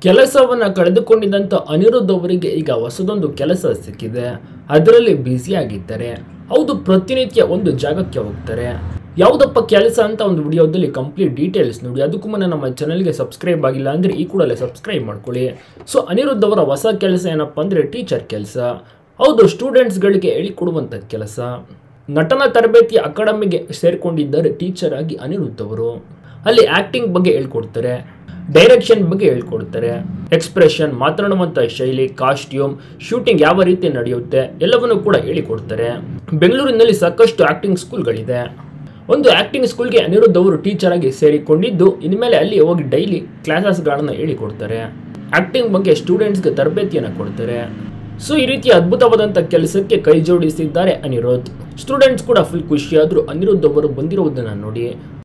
ಕೆಲಸವನ್ನ ಕಳೆದುಕೊಂಡಿದ್ದಂಥ ಅನಿರುದ್ಧ್ ಅವರಿಗೆ ಈಗ ಹೊಸದೊಂದು ಕೆಲಸ ಸಿಕ್ಕಿದೆ ಅದರಲ್ಲಿ ಬ್ಯುಸಿ ಆಗಿದ್ದಾರೆ ಹೌದು ಪ್ರತಿನಿತ್ಯ ಒಂದು ಜಾಗಕ್ಕೆ ಹೋಗ್ತಾರೆ ಯಾವುದಪ್ಪ ಕೆಲಸ ಅಂತ ಒಂದು ವಿಡಿಯೋದಲ್ಲಿ ಕಂಪ್ಲೀಟ್ ಡೀಟೇಲ್ಸ್ ನೋಡಿ ಅದಕ್ಕೂ ಮುನ್ನ ನಮ್ಮ ಚಾನಲ್ಗೆ ಸಬ್ಸ್ಕ್ರೈಬ್ ಆಗಿಲ್ಲ ಅಂದರೆ ಈ ಕೂಡಲೇ ಸಬ್ಸ್ಕ್ರೈಬ್ ಮಾಡ್ಕೊಳ್ಳಿ ಸೊ ಅನಿರುದ್ಧ್ ಅವರ ಹೊಸ ಕೆಲಸ ಏನಪ್ಪ ಅಂದರೆ ಟೀಚರ್ ಕೆಲಸ ಹೌದು ಸ್ಟೂಡೆಂಟ್ಸ್ಗಳಿಗೆ ಹೇಳಿಕೊಡುವಂಥ ಕೆಲಸ ನಟನ ತರಬೇತಿ ಅಕಾಡೆಮಿಗೆ ಸೇರಿಕೊಂಡಿದ್ದಾರೆ ಟೀಚರ್ ಆಗಿ ಅನಿರುದ್ಧ್ ಅವರು ಅಲ್ಲಿ ಆ್ಯಕ್ಟಿಂಗ್ ಬಗ್ಗೆ ಹೇಳ್ಕೊಡ್ತಾರೆ ಡೈರೆಕ್ಷನ್ ಬಗ್ಗೆ ಹೇಳ್ಕೊಡ್ತಾರೆ ಎಕ್ಸ್ಪ್ರೆಷನ್ ಮಾತನಾಡುವಂಥ ಶೈಲಿ ಕಾಸ್ಟ್ಯೂಮ್ ಶೂಟಿಂಗ್ ಯಾವ ರೀತಿ ನಡೆಯುತ್ತೆ ಎಲ್ಲವನ್ನು ಕೂಡ ಹೇಳಿಕೊಡ್ತಾರೆ ಬೆಂಗಳೂರಿನಲ್ಲಿ ಸಾಕಷ್ಟು ಆ್ಯಕ್ಟಿಂಗ್ ಸ್ಕೂಲ್ಗಳಿದೆ ಒಂದು ಆ್ಯಕ್ಟಿಂಗ್ ಸ್ಕೂಲ್ಗೆ ಅನಿರುದ್ಧ್ ಅವರು ಟೀಚರ್ ಆಗಿ ಸೇರಿಕೊಂಡಿದ್ದು ಇನ್ಮೇಲೆ ಅಲ್ಲಿ ಹೋಗಿ ಡೈಲಿ ಕ್ಲಾಸಸ್ಗಳನ್ನು ಹೇಳಿಕೊಡ್ತಾರೆ ಆ್ಯಕ್ಟಿಂಗ್ ಬಗ್ಗೆ ಸ್ಟೂಡೆಂಟ್ಸ್ಗೆ ತರಬೇತಿಯನ್ನು ಕೊಡ್ತಾರೆ ಸೊ ಈ ರೀತಿ ಅದ್ಭುತವಾದಂಥ ಕೆಲಸಕ್ಕೆ ಕೈ ಜೋಡಿಸಿದ್ದಾರೆ ಅನಿರುದ್ಧ್ ಸ್ಟೂಡೆಂಟ್ಸ್ ಕೂಡ ಫುಲ್ ಖುಷಿಯಾದ್ರು ಅನಿರುದ್ಧ್ ಅವರು ಬಂದಿರುವುದನ್ನು ನೋಡಿ